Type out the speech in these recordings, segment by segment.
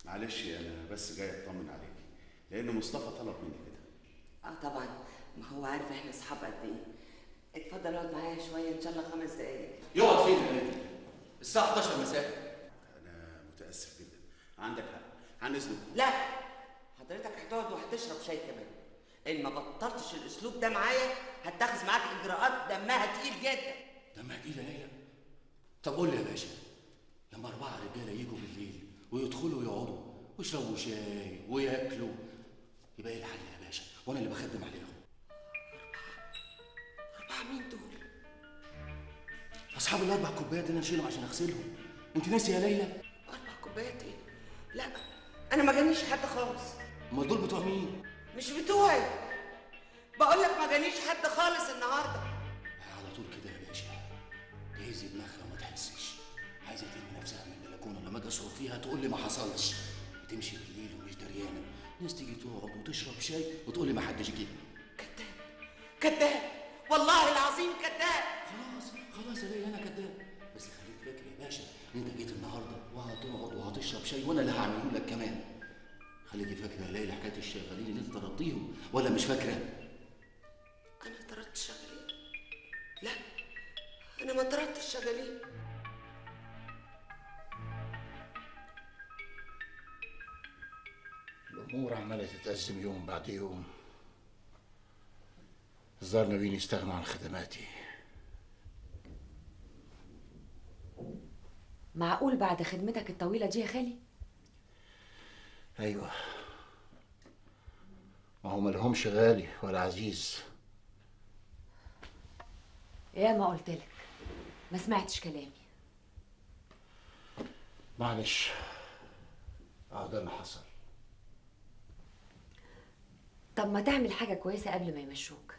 معلش انا بس جاي اطمن عليكي لان مصطفى طلب مني كده اه طبعا ما هو عارف احنا اصحاب قد ايه اتفضل اقعد معايا شويه ان شاء الله خمس دقايق يقعد فين يا نادي؟ الساعة 11 مساء انا متاسف جدا عندك حق عن اذنك لا حضرتك هتقعد وهتشرب شاي كمان ان ما بطلتش الاسلوب ده معايا هتاخذ معاك اجراءات دمها تقيل جدا دمها تقيل يا ليلى طب قول لي يا باشا لما أربعة رجالة يجوا بالليل ويدخلوا يقعدوا ويشربوا شاي وياكلوا يبقى ايه الحل يا باشا؟ وأنا اللي بخدم عليهم اربعه مين دول أصحاب الأربع كوبايات اللي أنا نشيلهم عشان أغسلهم أنت ناسي يا ليلى؟ اربع كوبايات ايه لا انا ما جانيش حد خالص أمال دول بتوع مين؟ مش بتوعي بقول لك ما جانيش حد خالص النهارده على طول كده يا باشا تهز دماغها وما تحسش عايزه ترمي نفسها من البلكونه لما اجي اصرخ فيها تقول لي ما حصلش وتمشي بالليل ومش دريانه ناس تيجي تقعد وتشرب شاي وتقول لي ما حدش جه كذاب والله العظيم كذاب خلاص خلاص يا ليلى انا كداب بس خليك فاكر يا باشا ان انت جيت النهارده وهتقعد وهتشرب شاي وانا اللي هعمله لك كمان خليكي فاكره يا ليلى حكايه الشغالين اللي انت طردتيهم ولا مش فاكره انا طردت الشغالين لا انا ما طردتش الشغالين الأمور عمالة تتأزم يوم بعد يوم الظاهر ناويين يستغنوا عن خدماتي معقول بعد خدمتك الطويلة دي يا خالي؟ أيوة ما هو ملهمش غالي ولا عزيز يا ما قلت لك ما سمعتش كلامي معلش اه ده اللي حصل طب ما تعمل حاجة كويسة قبل ما يمشوك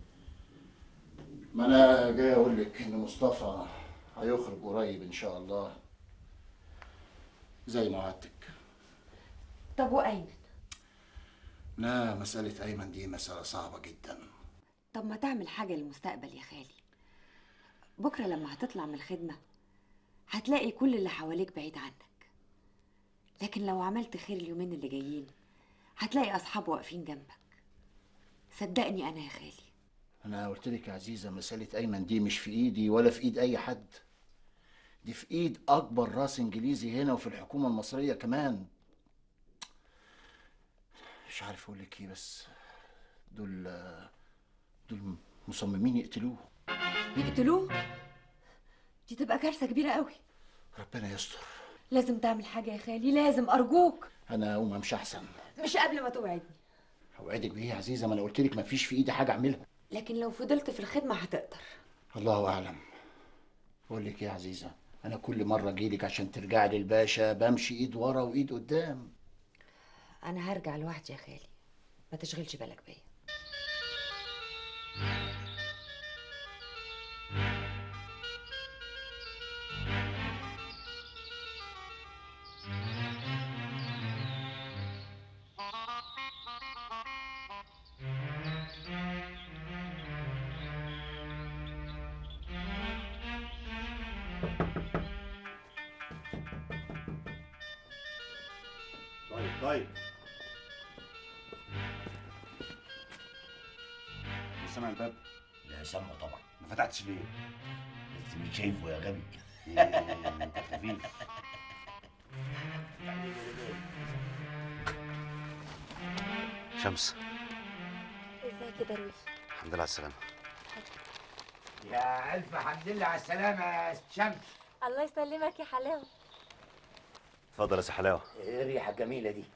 ما أنا جاي أقول لك إن مصطفى هيخرج قريب إن شاء الله زي ما وعدتك طب وأيمن لا مسألة أيمن دي مسألة صعبة جدا طب ما تعمل حاجة للمستقبل يا خالي بكرة لما هتطلع من الخدمة هتلاقي كل اللي حواليك بعيد عنك لكن لو عملت خير اليومين اللي جايين هتلاقي أصحاب واقفين جنبك صدقني أنا يا خالي أنا قلت لك يا عزيزة مسألة أيمن دي مش في إيدي ولا في إيد أي حد دي في إيد أكبر راس إنجليزي هنا وفي الحكومة المصرية كمان مش عارف أقول لك إيه بس دول دول مصممين يقتلوه يقتلوه دي تبقى كارثة كبيرة قوي ربنا يستر لازم تعمل حاجة يا خالي لازم أرجوك أنا أقوم أمشي أحسن مش قبل ما توعدني أوعدك بإيه يا عزيزة ما أنا قلت لك مفيش في إيدي حاجة أعملها لكن لو فضلت في الخدمة هتقدر الله أعلم بقول لك إيه يا عزيزة أنا كل مرة أجيلك عشان ترجعي للباشا بمشي إيد ورا وإيد قدام أنا هرجع لوحدي يا خالي ما تشغلش بالك بيا طيب طيب مش سامع الباب لا سامعه طبعا ما فتحتش ليه؟ بس مش شايفه يا غبي انت خفيف شمس ازيك يا درويش الحمد لله على السلامة يا ألف حمد لله على السلامة يا شمس الله يسلمك يا حلاوه اتفضل يا سي حلاوة ايه الريحه الجميله دي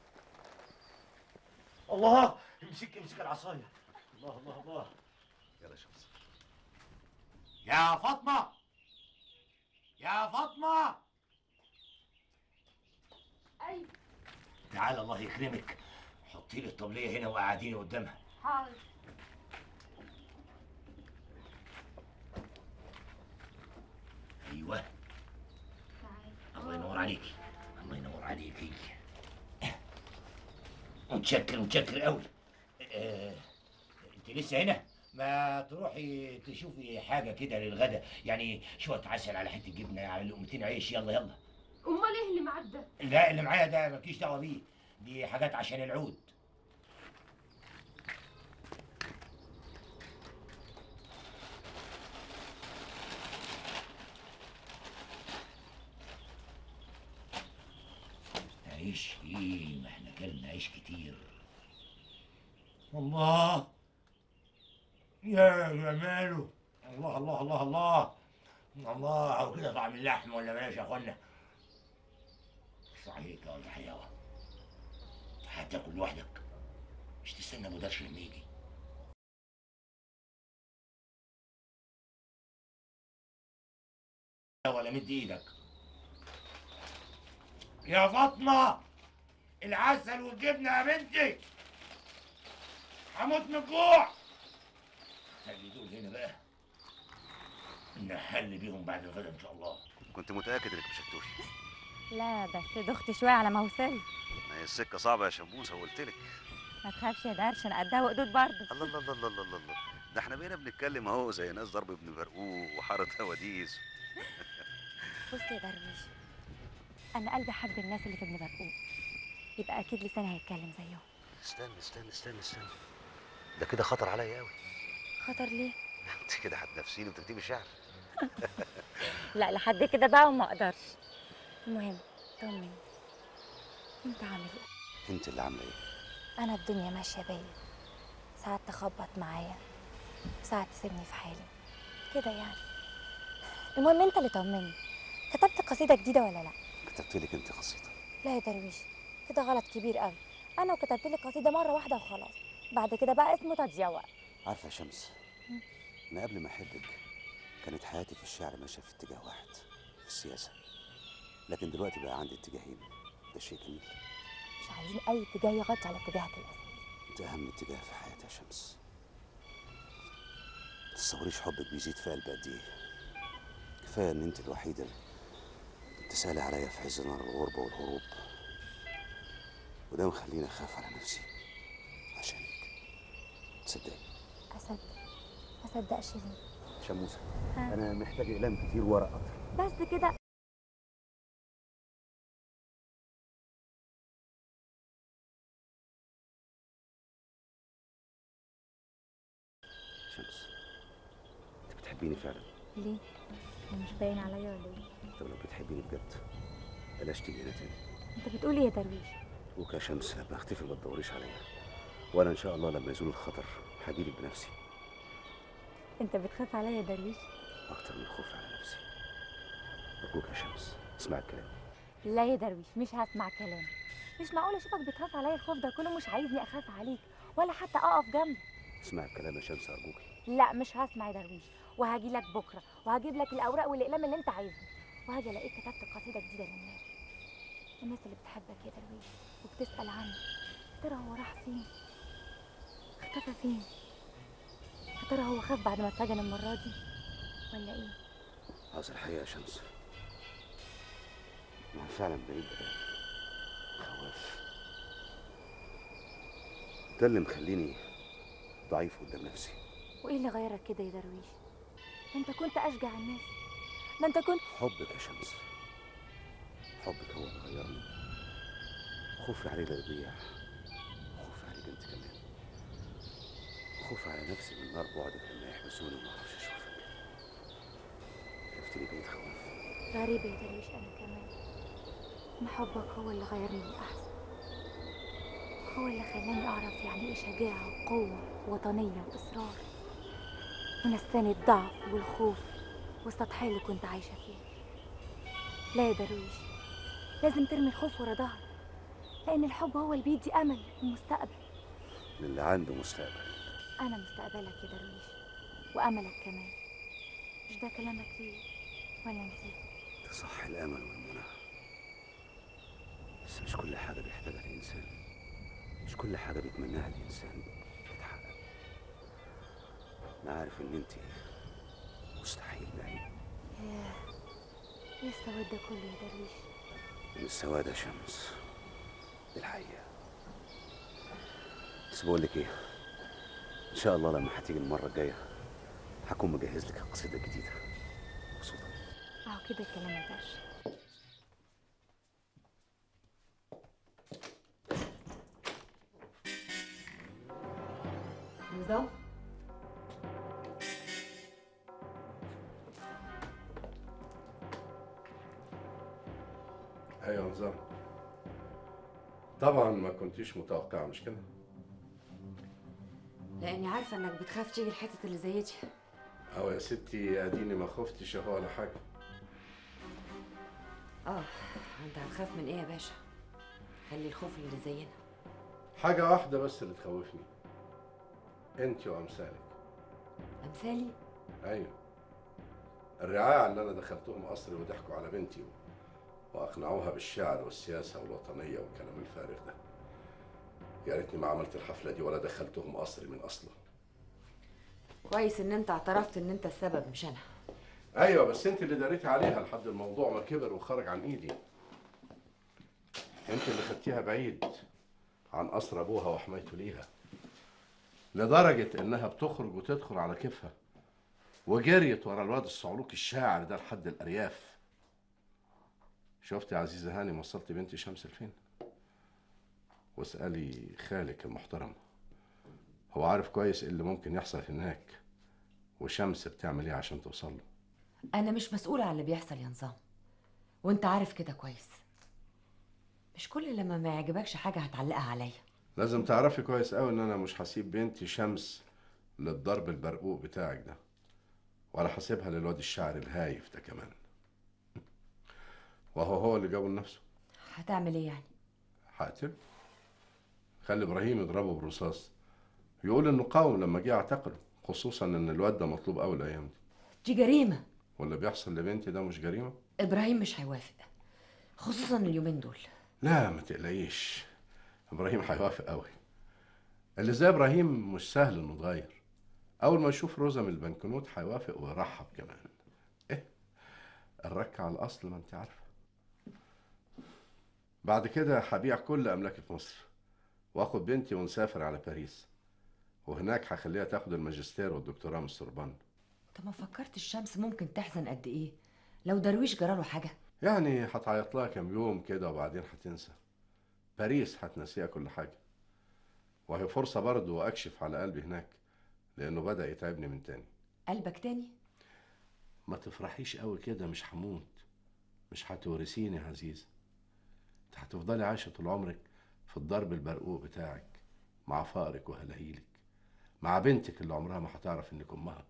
الله امسك امسك العصاية الله الله الله يلا يا شمس يا فاطمة يا فاطمة ايوه تعال الله يكرمك حطي لي الطبليه هنا وقعديني قدامها حاضر ايوه الله ينور عليكي الله ينور عليكي متشكر متشكر قوي آه، انت لسه هنا ما تروحي تشوفي حاجه كده للغدا يعني شويه عسل على حته جبنه على لقمتين عيش يلا يلا امال ايه اللي معاك ده لا اللي معايا ده مالكيش دعوه بيه دي حاجات عشان العود عيش ايه ما احنا كلنا عيش كتير الله يا جماله الله الله الله الله الله او كده طعم اللحم ولا بلاش يا اخوانا صحيح ولا حلاوه هتاكل لوحدك مش تستنى ابو درش لما يجي ولا مد ايدك يا فاطمه العسل والجبنه يا بنتي هموت من الجوع خلي دول هنا بقى نحل بيهم بعد الغدا ان شاء الله كنت متاكد انك مش هتتوهي لا بس دخت شويه على ما وصل ما هي السكه صعبه يا شموسه وقلت لك ما تخافش يا درش انا قدها وقدود برضه الله الله الله الله الله الله ده احنا بقينا بنتكلم اهو زي ناس ضرب ابن برقوق وحاره هواديس بص يا درويش انا قلبي حب الناس اللي في ابن برقوق يبقى اكيد لساني هيتكلم زيهم استنى استنى استنى استنى ده كده خطر عليا قوي خطر ليه انت كده هتنافسيني وتكتبي شعر لا لحد كده بقى وما اقدرش المهم طمني انت عامل ايه انت اللي عامله ايه انا الدنيا ماشيه بيا ساعات تخبط معايا ساعات تسيبني في حالي كده يعني المهم انت اللي طمني كتبت قصيده جديده ولا لا كتبت لك انت قصيده لا يا درويش كده غلط كبير قوي انا وكتبت لك قصيده مره واحده وخلاص بعد كده بقى اسمه تضييع وقت عارفه يا شمس انا قبل ما احبك كانت حياتي في الشعر ماشيه في اتجاه واحد في السياسه لكن دلوقتي بقى عندي اتجاهين ده شيء جميل مش عايزين اي اتجاه يغطي على اتجاهك الاساسي انت اهم اتجاه في حياتي يا شمس تتصوريش حبك بيزيد في قلبي قد ايه كفايه ان انت الوحيده اللي تسالي عليا في عز نار الغربه والهروب وده مخليني اخاف على نفسي عشانك تصدقي اصدق اصدق شيرين شموسه ها. انا محتاج اقلام كتير ورق اكتر بس كده شمس انت بتحبيني فعلا ليه هو مش باين عليا ولا ايه طب لو بتحبيني بجد بلاش تيجي هنا تاني انت بتقول ايه يا درويش بكره يا شمس لما اختفي ما تدوريش عليا وانا ان شاء الله لما يزول الخطر هجيلك بنفسي انت بتخاف عليا يا درويش اكتر من خوفي على نفسي ارجوك يا شمس اسمع الكلام لا يا درويش مش هسمع كلام مش معقول اشوفك بتخاف عليا الخوف ده كله مش عايزني اخاف عليك ولا حتى اقف جنبك اسمع الكلام يا شمس ارجوك لا مش هسمع يا درويش وهاجي لك بكره وهجيب لك الاوراق والاقلام اللي انت عايزهم وهاجي الاقيك كتبت قصيده جديده للناس الناس اللي بتحبك يا درويش وبتسال عنك يا ترى هو راح فين اختفى فين يا ترى هو خاف بعد ما اتسجن المره دي ولا ايه عاوز الحقيقه يا شمس انا فعلا بعيد خواف ده اللي مخليني ضعيف قدام نفسي وايه اللي غيرك كده يا درويش ده انت كنت اشجع الناس ده انت كنت حبك يا شمس حبك هو اللي غيرني خوفي عليه لا يضيع خوفي عليك انت كمان خوفي على نفسي من نار بعدك لما يحبسوني وما اعرفش اشوفك شفتني بقيت خواف غريبة يا درويش أنا كمان إن حبك هو اللي غيرني للأحسن هو اللي خلاني أعرف يعني إيه شجاعة وقوة ووطنية وإصرار ونساني الضعف والخوف والسطحية اللي كنت عايشة فيها لا يا درويش لازم ترمي الخوف ورا ظهرك لأن الحب هو اللي بيدي أمل للمستقبل للي عنده مستقبل أنا مستقبلك يا درويش وأملك كمان مش ده كلامك ليه ولا نسيت تصح الامل والمنى بس مش كل حاجه بيحتاجها الانسان مش كل حاجه بيتمناها الانسان تتحقق انا عارف ان انت مستحيل نعيم ياه ايه السواد ده كله يا درويش من السواد يا شمس دي الحقيقه بس بقول لك ايه ان شاء الله لما هتيجي المره الجايه هكون مجهز لك قصيده جديده مبسوطه اهو كده الكلام يا درش نظام ايوه نظام طبعا ما كنتيش متوقعه مش كده لاني عارفه انك بتخاف تيجي الحتت اللي زي دي او يا ستي اديني ما خفتش اهو ولا حاجه اه انت هتخاف من ايه يا باشا خلي الخوف اللي زينا حاجه واحده بس اللي تخوفني انت وامثالك امثالي ايوه الرعاع اللي انا دخلتهم قصري وضحكوا على بنتي واقنعوها بالشعر والسياسه والوطنيه والكلام الفارغ ده يا ريتني ما عملت الحفله دي ولا دخلتهم قصري من اصله كويس ان انت اعترفت ان انت السبب مش انا ايوه بس انت اللي داريتي عليها لحد الموضوع ما كبر وخرج عن ايدي انت اللي خدتيها بعيد عن قصر ابوها وحمايته ليها لدرجه انها بتخرج وتدخل على كيفها وجريت ورا الواد الصعلوك الشاعر ده لحد الارياف شفت يا عزيزه هاني وصلت بنتي شمس لفين واسالي خالك المحترم هو عارف كويس ايه اللي ممكن يحصل هناك وشمس بتعمل ايه عشان توصل له انا مش مسؤوله عن اللي بيحصل يا نظام وانت عارف كده كويس مش كل لما ما يعجبكش حاجه هتعلقها عليا لازم تعرفي كويس قوي ان انا مش هسيب بنتي شمس للضرب البرقوق بتاعك ده ولا هسيبها للواد الشاعر الهايف ده كمان وهو هو اللي جابه لنفسه هتعمل ايه يعني هقتله خلي ابراهيم يضربه برصاص يقول انه قاوم لما جه اعتقله خصوصا ان الواد ده مطلوب قوي الايام دي دي جريمه واللي بيحصل لبنتي ده مش جريمه ابراهيم مش هيوافق خصوصا اليومين دول لا ما تقلقيش ابراهيم هيوافق قوي اللي زي ابراهيم مش سهل انه يتغير اول ما يشوف روزا من البنكنوت هيوافق ويرحب كمان ايه الرك على الاصل ما انت عارفه بعد كده هبيع كل املاكي في مصر واخد بنتي ونسافر على باريس وهناك هخليها تاخد الماجستير والدكتوراه من السوربان انت ما فكرتش الشمس ممكن تحزن قد ايه لو درويش جراله حاجه يعني هتعيط لها كام يوم كده وبعدين هتنسى باريس هتنسيها كل حاجة وهي فرصة برضه أكشف على قلبي هناك لأنه بدأ يتعبني من تاني قلبك تاني ما تفرحيش قوي كده مش هموت مش هتورثيني يا عزيزة انت هتفضلي عايشة طول عمرك في الضرب البرقوق بتاعك مع فقرك وهلاهيلك مع بنتك اللي عمرها ما هتعرف انك امها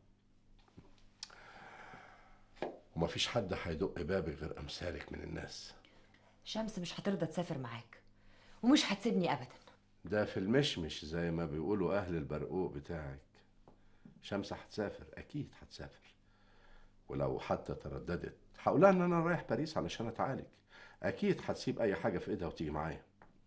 ومفيش حد هيدق بابك غير امثالك من الناس شمس مش هترضى تسافر معاك ومش هتسيبني ابدا ده في المشمش زي ما بيقولوا اهل البرقوق بتاعك شمس هتسافر اكيد هتسافر ولو حتى ترددت هقولها ان انا رايح باريس علشان اتعالج اكيد هتسيب اي حاجه في ايدها وتيجي معايا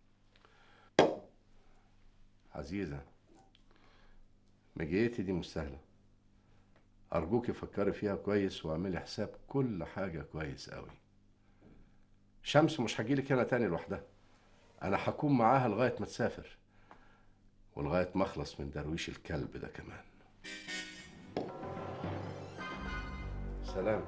عزيزه مجيتي دي مش سهله ارجوكي فكري فيها كويس واعملي حساب كل حاجه كويس قوي شمس مش هجيلك هنا تاني لوحدها انا هكون معاها لغايه ما تسافر ولغايه ما اخلص من درويش الكلب ده كمان سلام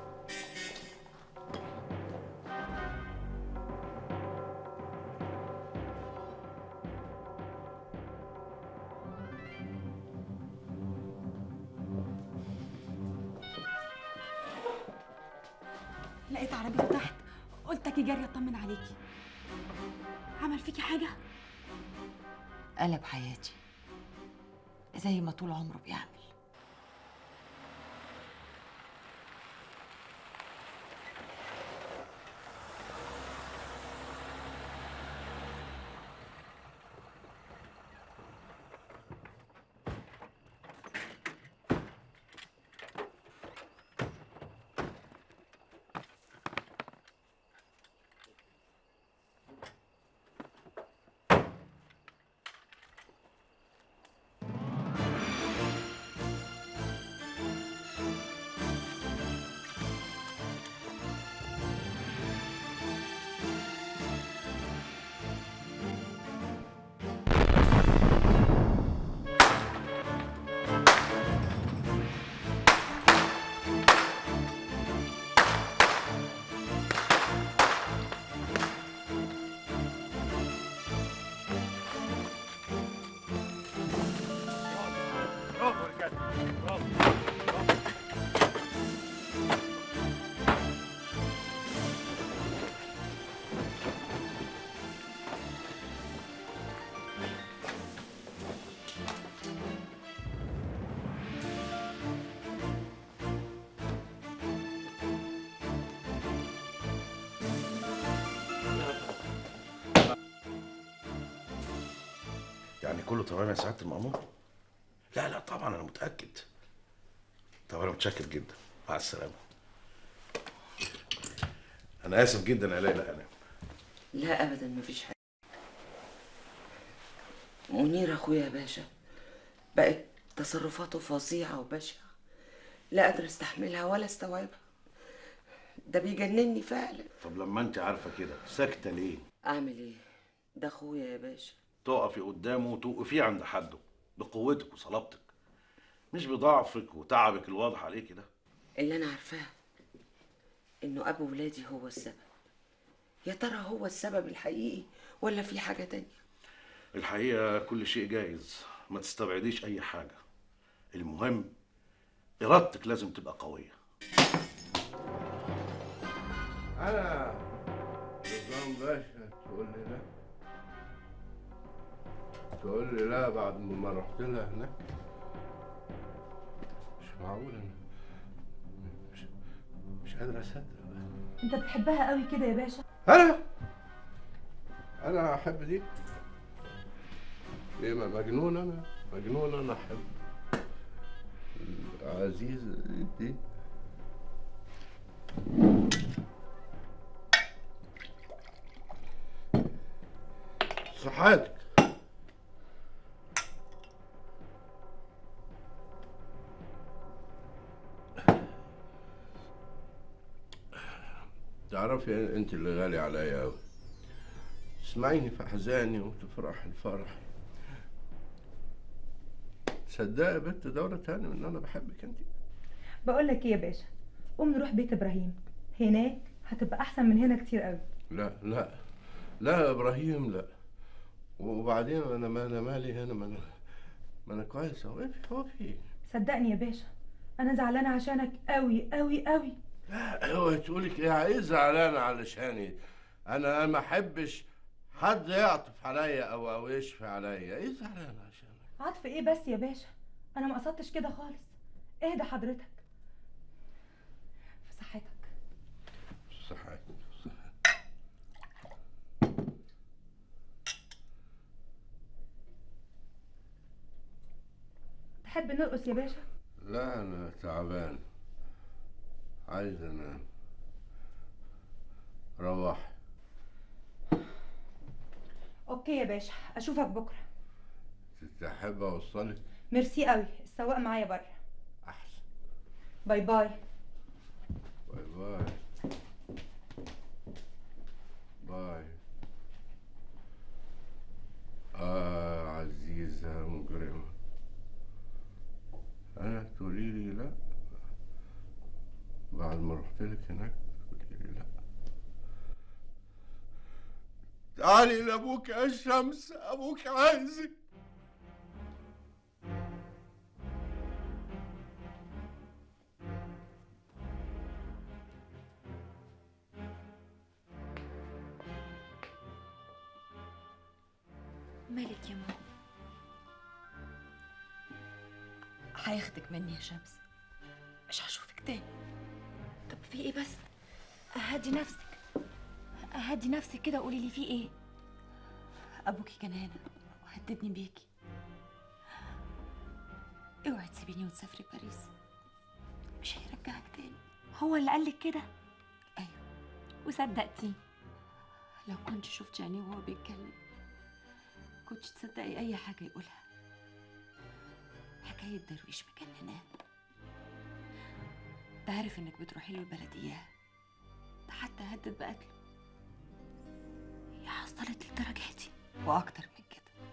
لقيت عربيته تحت قلت اجي جاري اطمن عليكي عمل فيكي حاجه قلب حياتي زي ما طول عمره بيعمل يعني كله تمام يا سعاده المأمور لا لا طبعا انا متاكد طب انا متشكر جدا مع السلامه انا اسف جدا يا ليلى انا لا ابدا مفيش حاجه منير اخويا يا باشا بقت تصرفاته فظيعه وبشعه لا قادر استحملها ولا استوعبها ده بيجنني فعلا طب لما انت عارفه كده ساكته ليه اعمل ايه ده اخويا يا باشا تقفي قدامه وتوقفيه عند حده بقوتك وصلابتك مش بضعفك وتعبك الواضح عليكي ده اللي انا عارفاه انه ابو ولادي هو السبب يا ترى هو السبب الحقيقي ولا في حاجه تانية الحقيقه كل شيء جايز ما تستبعديش اي حاجه المهم ارادتك لازم تبقى قويه انا نظام باشا تقول لي لا تقول لي لا بعد ما رحت لها هناك مش معقول انا مش مش قادر اصدق انت بتحبها قوي كده يا باشا انا انا احب دي ليه ما مجنون انا مجنون انا احب عزيزة دي صحتك تعرفي انت اللي غالي عليا قوي تسمعيني في احزاني وتفرح الفرح تصدقي يا بنت دورة تاني من ان انا بحبك انت بقول لك ايه يا باشا قوم نروح بيت ابراهيم هناك هتبقى احسن من هنا كتير قوي لا لا لا يا ابراهيم لا وبعدين انا ما انا مالي هنا ما انا ما انا كويس هو ايه في- هو في إيه؟ صدقني يا باشا انا زعلانه عشانك قوي قوي قوي لا اوعي تقولك ايه ايه زعلانه علشاني انا ما احبش حد يعطف عليا او او يشفي عليا ايه زعلانه عشان عطف ايه بس يا باشا انا ما قصدتش كده خالص اهدى حضرتك في صحتك صحتك تحب نرقص يا باشا لا انا تعبان عايز انام روح اوكي يا باشا اشوفك بكره تحب اوصلك ميرسي قوي السواق معايا بره احسن باي باي باي باي باي آه عزيزة مجرمة أنا تقولي لي لا بعد ما رحت لك هناك تقولي لي لا تعالي لأبوك يا شمس أبوك عايزك مالك يا ماما هياخدك مني يا شمس مش هشوفك تاني طب في ايه بس هدي نفسك هدي نفسك كده قولي لي في ايه ابوكي كان هنا وهددني بيكي اوعي تسيبيني وتسافري باريس مش هيرجعك تاني هو اللي قالك كده ايوه وصدقتيه لو كنت شفت عينيه وهو بيتكلم كنتش تصدقي اي حاجه يقولها حكايه درويش مجنناه ده عارف انك بتروحي له البلد اياه ده حتى هدد بقتله يا حصلت للدرجه دي واكتر من كده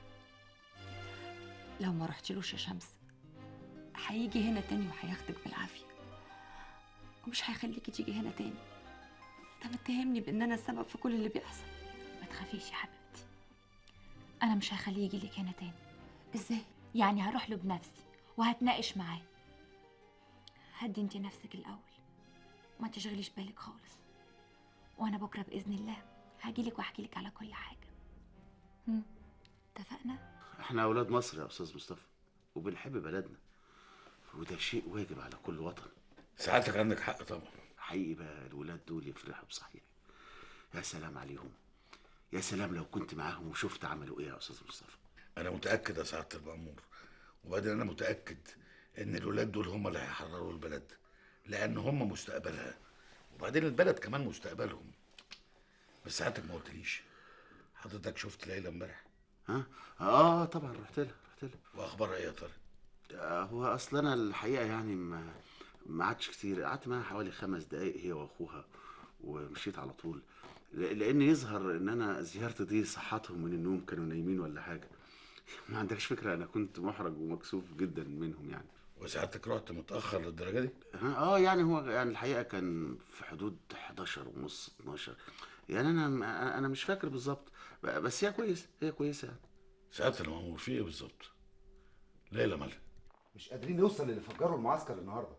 لو ما رحتلوش يا شمس هيجي هنا تاني وهياخدك بالعافيه ومش هيخليكي تيجي هنا تاني ده متهمني بان انا السبب في كل اللي بيحصل ما تخافيش يا حبيبتي انا مش هخليه يجي لك هنا تاني ازاي يعني هروح له بنفسي وهتناقش معاه هدي انت نفسك الاول ما تشغليش بالك خالص وانا بكره باذن الله هجيلك واحكي لك على كل حاجه هم، اتفقنا احنا اولاد مصر يا استاذ مصطفى وبنحب بلدنا وده شيء واجب على كل وطن سعادتك عندك حق طبعا حقيقي بقى الولاد دول يفرحوا بصحيح يا سلام عليهم يا سلام لو كنت معاهم وشفت عملوا ايه يا استاذ مصطفى انا متاكد يا سعاده المامور وبعدين انا متاكد ان الولاد دول هم اللي هيحرروا البلد لان هم مستقبلها وبعدين البلد كمان مستقبلهم بس ساعتك ما قلتليش حضرتك شفت ليلى امبارح ها اه طبعا رحت لها رحت لها واخبارها ايه يا ترى آه، هو اصل انا الحقيقه يعني ما ما عادش كتير قعدت معاها حوالي خمس دقايق هي واخوها ومشيت على طول ل- لان يظهر ان انا زيارتي دي صحتهم من النوم كانوا نايمين ولا حاجه ما عندكش فكره انا كنت محرج ومكسوف جدا منهم يعني وساعتك رحت متاخر للدرجه دي ها، اه يعني هو يعني الحقيقه كان في حدود 11 ونص 12 يعني انا انا مش فاكر بالظبط ب- بس هي كويسه هي كويسه يعني ساعات المامور في ايه بالظبط ليلى مالها مش قادرين نوصل للي فجروا المعسكر النهارده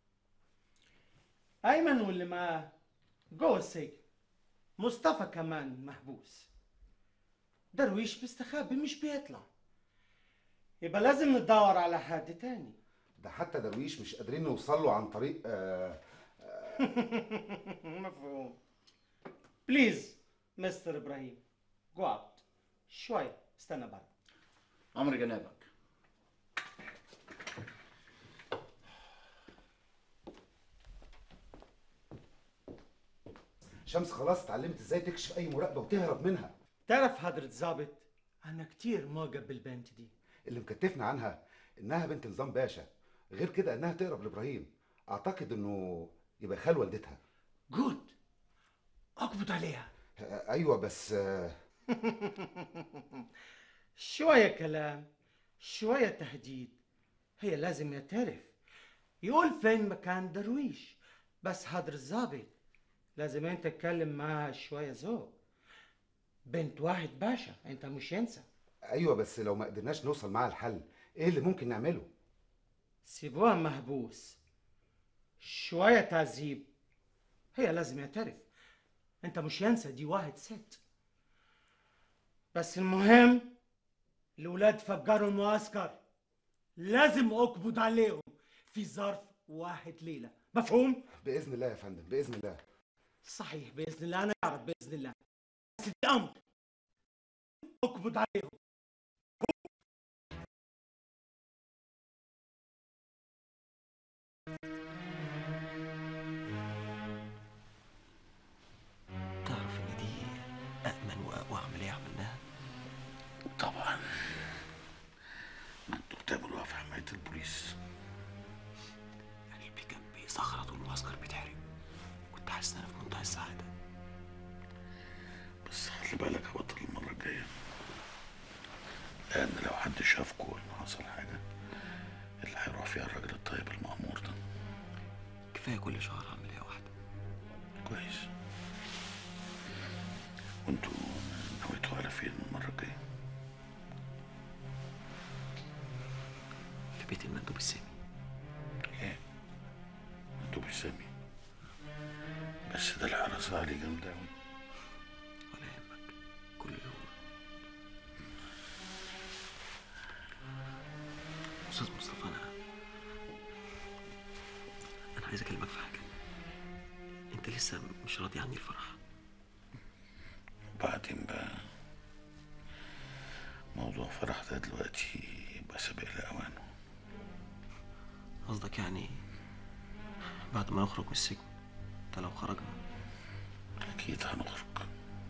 أيمن واللي معاه جوه السجن مصطفى كمان محبوس درويش بيستخبي مش بيطلع يبقى لازم ندور على حد تاني ده حتى درويش مش قادرين نوصل له عن طريق آه مفهوم بليز مستر ابراهيم جو اوت شوية استنى بره امر جنابك شمس خلاص اتعلمت ازاي تكشف اي مراقبه وتهرب منها تعرف حضرة ظابط أنا كتير معجب بالبنت دي اللي مكتفنا عنها انها بنت نظام باشا غير كده انها تقرب لابراهيم اعتقد انه يبقى خال والدتها جود اقبض عليها آه، ايوه بس آه، شوية كلام شوية تهديد هي لازم يعترف يقول فين مكان درويش بس حضر الظابط لازم انت تتكلم معاها شوية ذوق بنت واحد باشا انت مش ينسى ايوه بس لو ما قدرناش نوصل معاها الحل ايه اللي ممكن نعمله سيبوها محبوس شوية تعذيب هي لازم يعترف انت مش ينسى دي واحد ست بس المهم الولاد فجروا المعسكر لازم اقبض عليهم في ظرف واحد ليلة مفهوم؟ باذن الله يا فندم باذن الله صحيح بإذن الله أنا أعرف بإذن الله بس دي أمر اقبض عليهم تعرف ان دي أأمن وأقوى عملية عملناها طبعا ما انتوا بتعملوها في حمايه البوليس قلبي كان بيصخرط والمعسكر بيتحرق كنت حاسس ان انا في منتهى السعادة بس خلي بالك يا بطل المره الجايه لان لو حد شافكوا انه حصل حاجه اللي هيروح فيها الراجل الطيب المأمور ده كفاية كل شهر عملية واحدة كويس وانتوا نويتوا على فين المره الجايه في بيت المندوب السامي ايه انتوا بسامي بس ده الحراسه عليه جامده قوي ولا يهمك كل يوم أستاذ مصطفى أنا أنا عايز أكلمك في حاجة أنت لسه مش راضي عني الفرح وبعدين بقى موضوع فرح ده دلوقتي يبقى سابق لأوانه قصدك يعني بعد ما نخرج من السجن ده لو خرجنا أكيد هنخرج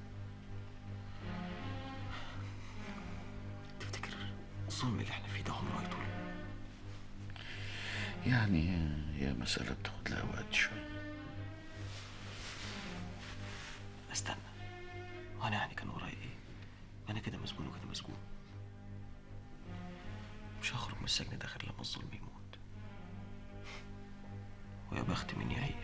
تفتكر الظلم اللي احنا فيه ده عمره هيطول يعني هي مسألة بتاخد لها وقت شوية استنى وانا يعني كان ورايا ايه ما انا كده مسجون وكده مسجون مش هخرج من السجن ده غير لما الظلم يموت ويا بخت من يعيش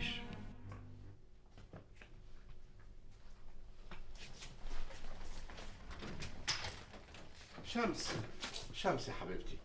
شمس شمس يا حبيبتي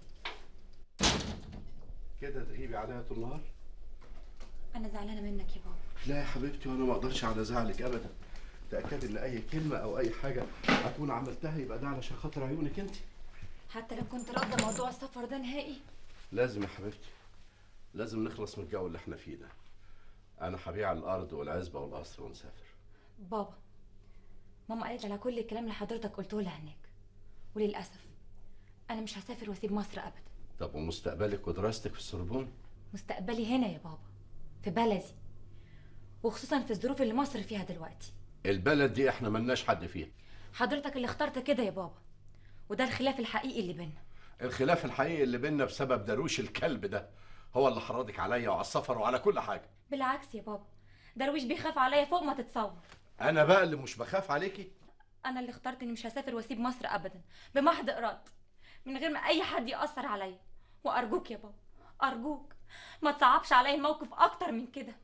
كده تغيبي عليها طول النهار انا زعلانه منك يا بابا لا يا حبيبتي وانا ما اقدرش على زعلك ابدا تاكدي ان اي كلمه او اي حاجه اكون عملتها يبقى ده علشان خاطر عيونك انت حتى لو كنت راضيه موضوع السفر ده نهائي لازم يا حبيبتي لازم نخلص من الجو اللي احنا فيه ده انا هبيع الارض والعزبه والقصر ونسافر بابا ماما قالت على كل الكلام اللي حضرتك قلته لها هناك وللاسف انا مش هسافر واسيب مصر ابدا طب ومستقبلك ودراستك في السوربون مستقبلي هنا يا بابا في بلدي وخصوصا في الظروف اللي مصر فيها دلوقتي البلد دي احنا ملناش حد فيها حضرتك اللي اخترت كده يا بابا وده الخلاف الحقيقي اللي بينا الخلاف الحقيقي اللي بينا بسبب درويش الكلب ده هو اللي حرضك عليا وعلى السفر وعلى كل حاجه بالعكس يا بابا درويش بيخاف عليا فوق ما تتصور انا بقى اللي مش بخاف عليكي انا اللي اخترت اني مش هسافر واسيب مصر ابدا بمحض ارادتي من غير ما اي حد ياثر عليا وارجوك يا بابا ارجوك ما تصعبش عليا الموقف اكتر من كده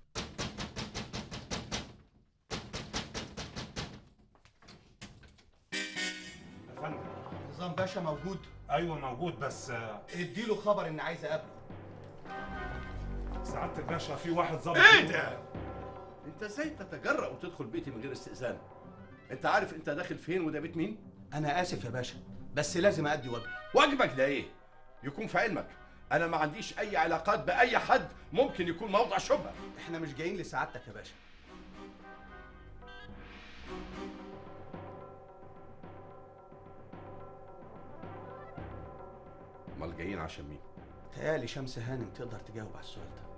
يا فندم نظام باشا موجود ايوه موجود بس آه، اديله خبر ان عايز اقابله سعاده الباشا في واحد ظابط ايه ده انت ازاي تتجرأ وتدخل بيتي من غير استئذان انت عارف انت داخل فين وده بيت مين انا اسف يا باشا بس لازم ادي واجبي واجبك ده ايه يكون في علمك انا ما عنديش اي علاقات باي حد ممكن يكون موضع شبهه احنا مش جايين لسعادتك يا باشا امال جايين عشان مين تهيألي شمس هانم تقدر تجاوب على السؤال ده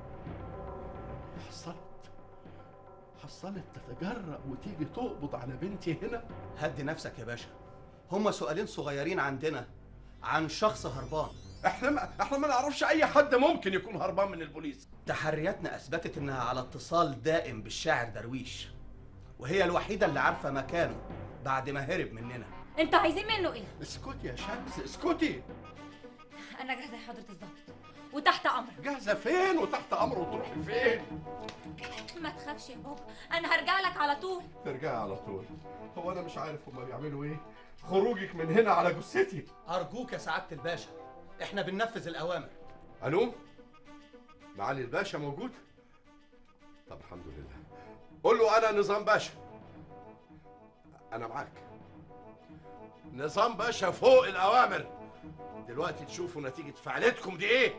حصلت حصلت تتجرأ وتيجي تقبض على بنتي هنا هدي نفسك يا باشا هما سؤالين صغيرين عندنا عن شخص هربان احنا ما احنا ما نعرفش اي حد ممكن يكون هربان من البوليس تحرياتنا اثبتت انها على اتصال دائم بالشاعر درويش وهي الوحيده اللي عارفه مكانه بعد ما هرب مننا انتوا عايزين منه ايه اسكتي يا شمس اسكتي انا جاهزه يا حضره الظابط وتحت امرك جاهزه فين وتحت امر وتروحي فين ما تخافش يا بابا انا هرجع لك على طول ترجعي على طول هو انا مش عارف هما بيعملوا ايه خروجك من هنا على جثتي ارجوك يا سعاده الباشا احنا بننفذ الاوامر الو معالي الباشا موجود طب الحمد لله قول له انا نظام باشا انا معاك نظام باشا فوق الاوامر دلوقتي تشوفوا نتيجه فعلتكم دي ايه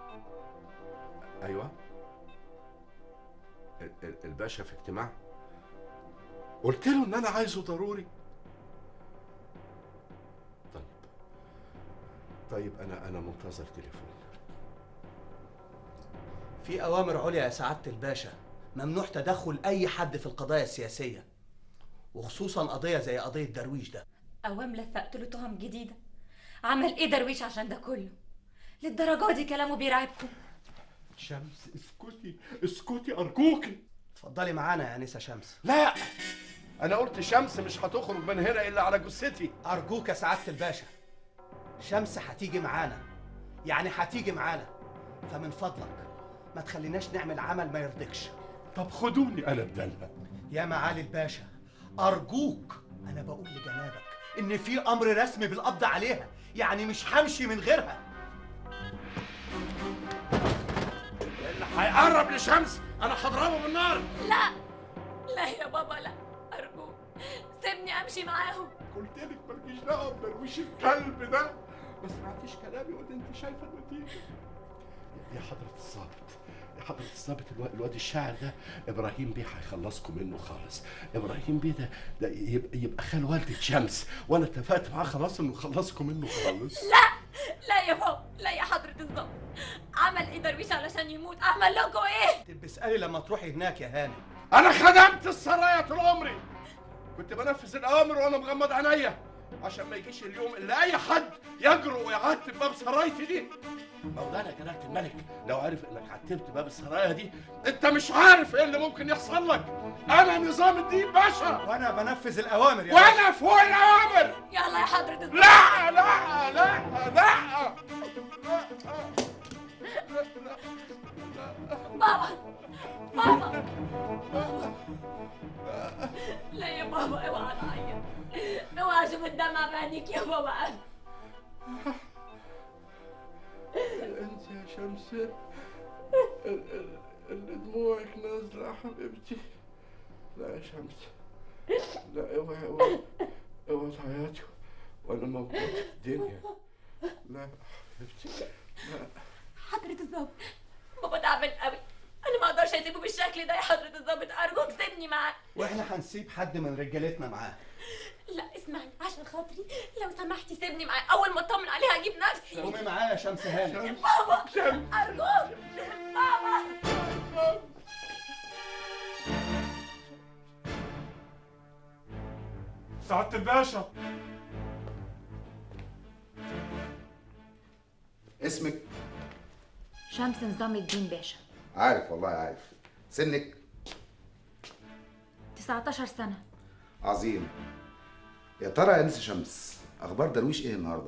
ايوه ال- ال- الباشا في اجتماع قلت له ان انا عايزه ضروري طيب طيب انا انا منتظر تليفون في اوامر عليا يا سعاده الباشا ممنوع تدخل اي حد في القضايا السياسيه وخصوصا قضيه زي قضيه درويش ده اوام لفقت له تهم جديده عمل ايه درويش عشان ده كله للدرجه دي كلامه بيرعبكم شمس اسكتي اسكتي ارجوكي اتفضلي معانا يا انسه شمس لا انا قلت شمس مش هتخرج من هنا الا على جثتي ارجوك يا سعاده الباشا شمس هتيجي معانا يعني هتيجي معانا فمن فضلك ما تخليناش نعمل عمل ما يرضيكش طب خدوني انا بدلها يا معالي الباشا ارجوك انا بقول لجنابك ان في امر رسمي بالقبض عليها يعني مش همشي من غيرها اللي هيقرب لشمس انا هضربه بالنار لا لا يا بابا لا ارجوك سيبني امشي معاهم قلت لك مالكيش دعوه بدرويش الكلب ده ما سمعتيش كلامي قلت انت شايفه النتيجه يا حضرة الظابط يا حضرة الظابط الو- الواد الشاعر ده ابراهيم بيه هيخلصكم منه خالص ابراهيم بيه ده, ده يبقى, يبقى خال والدة شمس وانا اتفقت معاه خلاص انه يخلصكم منه خالص لا لا يا بابا لا يا حضره الظابط عمل ايه درويش علشان يموت اعمل لكم ايه تبقى اسالي لما تروحي هناك يا هانم انا خدمت السرايا طول عمري كنت بنفذ الاوامر وانا مغمض عينيا عشان ما يجيش اليوم اللي اي حد يجرؤ ويعتب باب سرايتي دي مولانا جلالة الملك لو عرف انك عتبت باب السرايا دي انت مش عارف ايه اللي ممكن يحصل لك انا نظام الدين باشا وانا بنفذ الاوامر يا وانا فوق الاوامر يلا يا حضره الظابط لا لا لا لا بابا بابا لا يا بابا اوعى تعيط اوعى اشوف الدمع في عينيك يا بابا انت يا شمس ال- ال- اللي دموعك نازله يا حبيبتي لا يا شمس لا اوعي اوعي اوعي تعيطي وانا موجود في الدنيا لا يا حبيبتي لا حضره الظابط بابا تعبان قوي انا ما اقدرش اسيبه بالشكل ده يا حضره الظابط ارجوك سيبني معاه واحنا هنسيب حد من رجالتنا معاه لا اسمعني عشان خاطري لو سمحتي سيبني معاه اول ما اطمن عليه هجيب نفسي قومي معايا يا شمس هانم بابا ارجوك بابا سعادة الباشا اسمك شمس نظام الدين باشا عارف والله عارف سنك 19 سنة عظيم يا ترى يا انسه شمس اخبار درويش ايه النهارده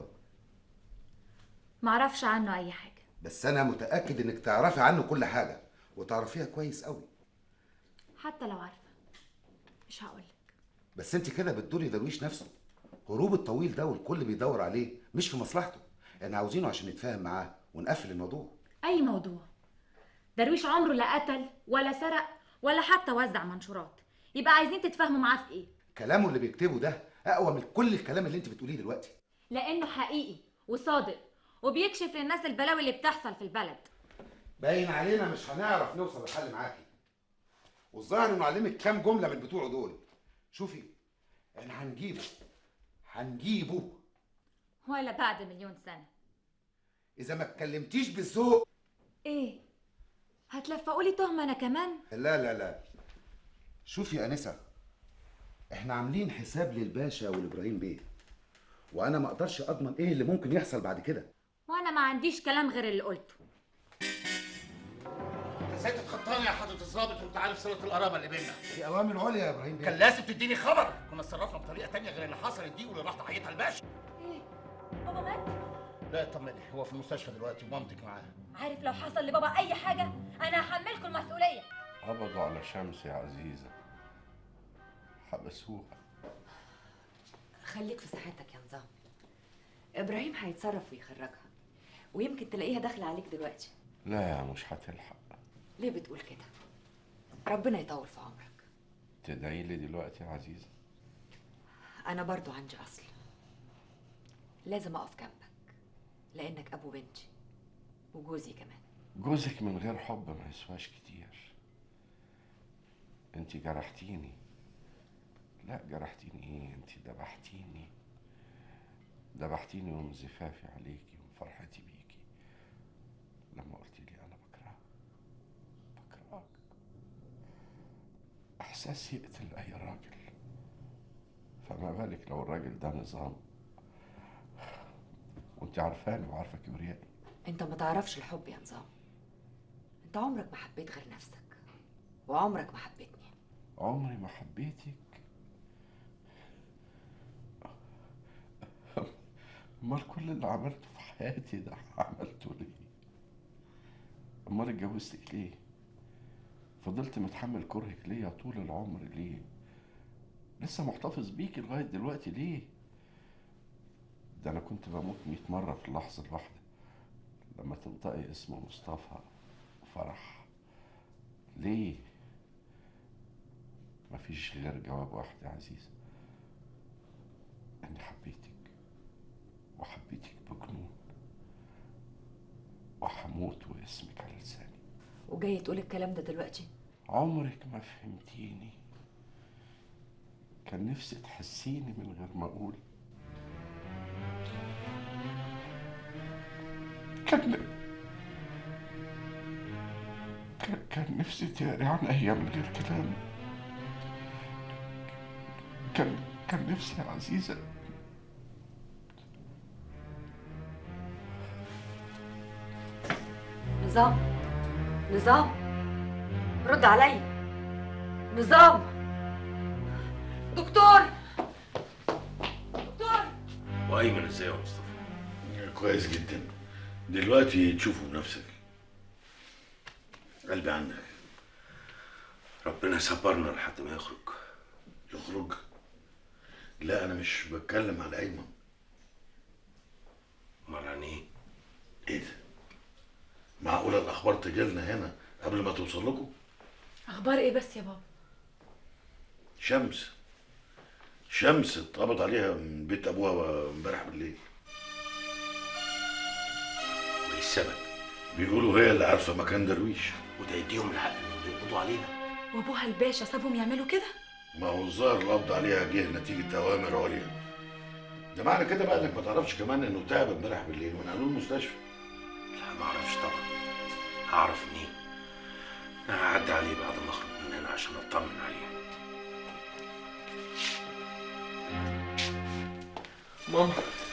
معرفش عنه أي حاجة بس انا متاكد انك تعرفي عنه كل حاجه وتعرفيها كويس قوي حتى لو عارفة مش هقولك بس انت كده بتدوري درويش نفسه هروب الطويل ده والكل بيدور عليه مش في مصلحته احنا عاوزينه عشان نتفاهم معاه ونقفل الموضوع أي موضوع درويش عمره لا قتل ولا سرق ولا حتى وزع منشورات يبقى عايزين تتفاهموا معاه في إيه كلامه اللي بيكتبه ده اقوى من كل الكلام اللي انت بتقوليه دلوقتي لأنه حقيقي وصادق وبيكشف للناس البلاوي اللي بتحصل في البلد باين علينا مش هنعرف نوصل لحل معاكي والظاهر انه علمك كام جمله من بتوعه دول شوفي احنا هنجيبه هنجيبه ولا بعد مليون سنة اذا ما اتكلمتيش بالذوق إيه هتلفقوا لي تهمة أنا كمان لا لا لا شوفي يا انسه احنا عاملين حساب للباشا والابراهيم بيه وانا ما اقدرش اضمن ايه اللي ممكن يحصل بعد كده وأنا ما عنديش كلام غير اللي قلته ازاي تتخطاني يا حضرة الظابط وانت عارف صلة القرابة اللي بيننا؟ دي اوامر عليا يا ابراهيم بيه كان لازم تديني خبر كنا اتصرفنا بطريقة تانية غير اللي حصلت دي واللي راح ضحيتها الباشا بابا مات لا اطمني هو في المستشفى دلوقتي ومامتك معاه عارف لو حصل لبابا أي حاجة أنا هحملكم المسؤولية قبضوا على شمس يا عزيزة حبسوها خليك في صحتك يا نظام ابراهيم هيتصرف ويخرجها ويمكن تلاقيها داخله عليك دلوقتي لا مش هتلحق ليه بتقول كده ربنا يطول في عمرك تدعي لي دلوقتي يا عزيزة انا برضو عندي اصل لازم اقف جنبك لانك ابو بنتي وجوزي كمان جوزك من غير حب ما يسواش كتير انت جرحتيني لا جرحتيني ايه انت دبحتيني دبحتيني من زفافي عليكي ومن فرحتي بيكي لما قلت لي انا بكرهك بكرهك احساس يقتل اي راجل فما بالك لو الراجل ده نظام وانت عارفاني وعارفه كبريائي انت ما تعرفش الحب يا نظام انت عمرك ما حبيت غير نفسك وعمرك ما حبيتني عمري ما حبيتك امال كل اللي عملته في حياتي ده عملته ليه امال اتجوزتك ليه فضلت متحمل كرهك ليا طول العمر ليه لسه محتفظ بيكي لغايه دلوقتي ليه ده انا كنت بموت مئة مره في اللحظه الواحده لما تنطقي اسم مصطفى فرح ليه مفيش غير جواب واحد يا عزيز اني حبيتك وحبيتك بجنون وحموت واسمك على لساني وجاي تقول الكلام ده دلوقتي عمرك ما فهمتيني كان نفسي تحسيني من غير ما اقول كان كان, كان نفسي تقري عن ايام من غير كلام كان كان نفسي يا عزيزة نظام نظام رد عليا نظام دكتور دكتور وايمن ازاي يا مصطفى كويس جدا دلوقتي تشوفه بنفسك قلبي عندك ربنا يصبرنا لحد ما يخرج يخرج لا انا مش بتكلم على ايمن امال عن ايه ايه ده معقوله الاخبار تجيلنا هنا قبل ما توصل لكم أخبار إيه بس يا بابا شمس شمس اتقبض عليها من بيت ابوها امبارح بالليل وايه السبب بيقولوا هي اللي عارفه مكان درويش وده يديهم الحق انهم يقبضوا علينا وأبوها الباشا سابهم يعملوا كده ما هو الظاهر القبض عليها جه نتيجة أوامر عليا ده معنى كده بقى إنك ما تعرفش كمان إنه تعب امبارح بالليل ونقلوه المستشفى لا ما اعرفش طبعا هعرف منين انا هعدي عليه بعد ما اخرج من هنا عشان اطمن عليه ماما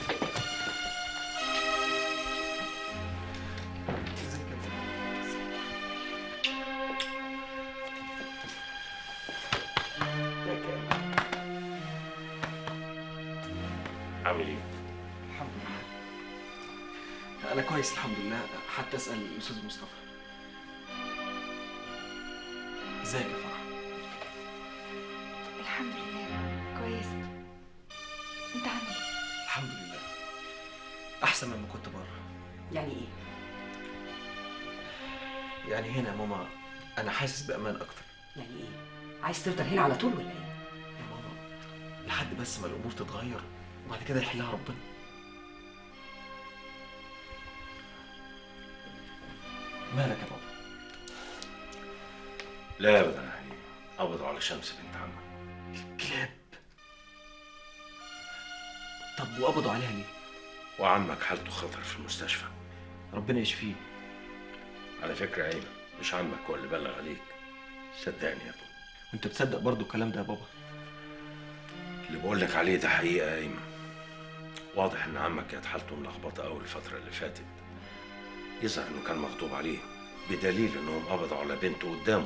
عامل ايه؟ الحمد لله انا كويس الحمد لله حتى اسال الاستاذ مصطفى ازيك يا فرح الحمد لله كويسة انت عامل ايه؟ الحمد لله احسن مما كنت بره يعني ايه؟ يعني هنا يا ماما انا حاسس بامان اكتر يعني ايه؟ عايز تفضل هنا على طول ولا ايه؟ يا ماما لحد بس ما الامور تتغير وبعد كده يحلها ربنا مالك يا بابا لا ابدا يا حبيبي قبضوا على شمس بنت عمك كلاب طب وقبضوا عليها ليه وعمك حالته خطر في المستشفى ربنا يشفيه على فكره ايمن مش عمك هو اللي بلغ عليك صدقني يا ابو وانت بتصدق برضو الكلام ده يا بابا اللي بقول لك عليه ده حقيقه يا ايمن واضح ان عمك كانت حالته ملخبطه قوي الفتره اللي فاتت يظهر انه كان مغضوب عليه بدليل انهم قبضوا على بنته قدامه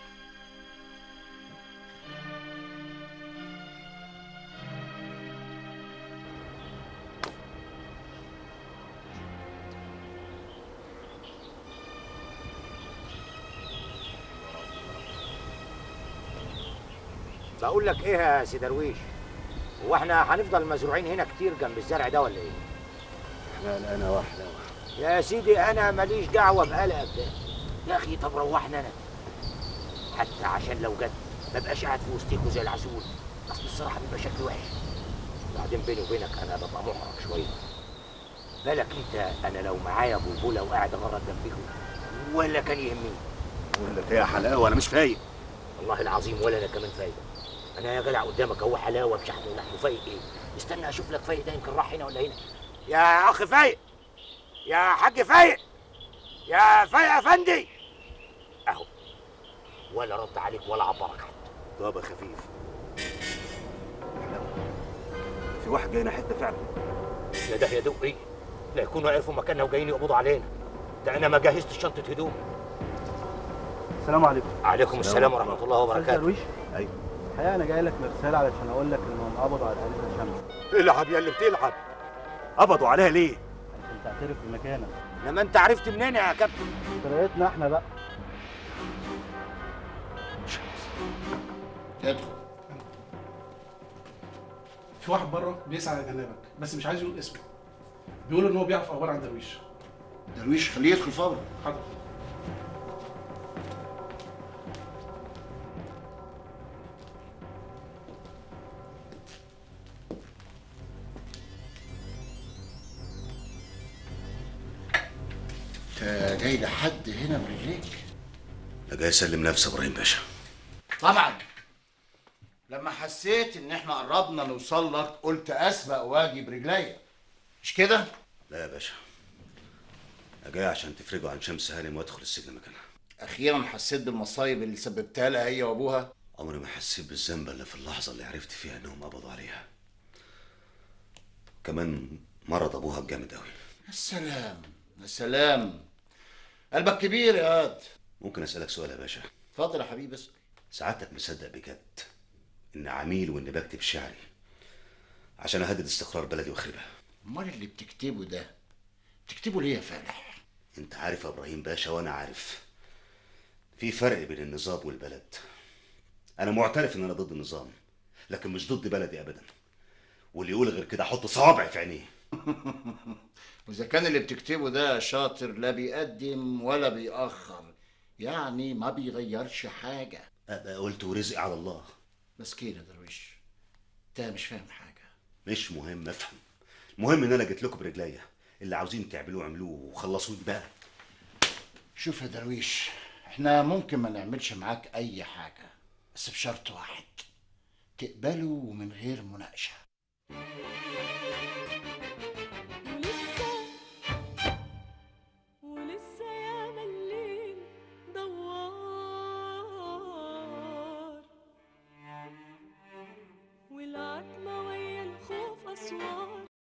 بقول لك ايه يا سي درويش هو احنا هنفضل مزروعين هنا كتير جنب الزرع ده ولا ايه لا انا واحده يا سيدي انا ماليش دعوه بقلقك ده يا اخي طب روحنا انا حتى عشان لو جد ما بقاش قاعد في وسطيكوا زي العسول اصل الصراحه بيبقى شكلي وحش وبعدين بيني وبينك انا ببقى محرج شويه بالك انت انا لو معايا ابو بولا وقاعد اغرد جنبكم ولا كان يهمني بقول لك ايه يا حلاوه انا مش فايق والله العظيم ولا انا كمان فايق انا يا جدع قدامك اهو حلاوه بشحن ولحم فايق ايه استنى اشوف لك فايق ده يمكن راح هنا ولا هنا يا اخ فايق يا حاج فايق يا فايق يا فندي اهو ولا رد عليك ولا عبرك حتى طب يا خفيف في واحد جاي ناحيتنا فعلا يا ده يا دوق ايه لا يكونوا عرفوا مكاننا وجايين يقبضوا علينا ده انا ما جهزتش شنطه هدوم السلام عليكم عليكم السلام ورحمه الله وبركاته درويش ايوه الحقيقه انا جاي لك برساله علشان اقول لك انهم قبضوا على اليسا شمس العب يا اللي بتلعب قبضوا عليها ليه؟ عشان تعترف بمكانك لما انت عرفت منين يا كابتن طريقتنا احنا بقى ادخل في واحد بره بيسعى لجنابك بس مش عايز يقول اسمه بيقول ان هو بيعرف اخبار عن درويش درويش خليه يدخل فورا حاضر انت جاي لحد هنا برجليك انا جاي اسلم نفسي يا ابراهيم باشا طبعا لما حسيت ان احنا قربنا نوصل لك قلت اسبق واجي برجليا مش كده لا يا باشا انا جاي عشان تفرجوا عن شمس هانم وادخل السجن مكانها اخيرا حسيت بالمصايب اللي سببتها لها هي وابوها عمري ما حسيت بالذنب الا في اللحظه اللي عرفت فيها انهم قبضوا عليها كمان مرض ابوها الجامد قوي يا سلام يا سلام قلبك كبير يا واد ممكن اسالك سؤال يا باشا اتفضل يا حبيبي اسال سعادتك مصدق بجد ان عميل واني بكتب شعري عشان اهدد استقرار بلدي واخربها امال اللي بتكتبه ده بتكتبه ليه يا فالح انت عارف يا ابراهيم باشا وانا عارف في فرق بين النظام والبلد انا معترف ان انا ضد النظام لكن مش ضد بلدي ابدا واللي يقول غير كده احط صوابعي في عينيه واذا كان اللي بتكتبه ده شاطر لا بيقدم ولا بيأخر يعني ما بيغيرش حاجة ابقى قلت ورزقي على الله مسكين يا درويش انت مش فاهم حاجة مش مهم افهم المهم ان انا جيت لكم برجليا اللي عاوزين تعملوه اعملوه وخلصوني بقى شوف يا درويش احنا ممكن ما نعملش معاك اي حاجة بس بشرط واحد تقبله ومن غير مناقشه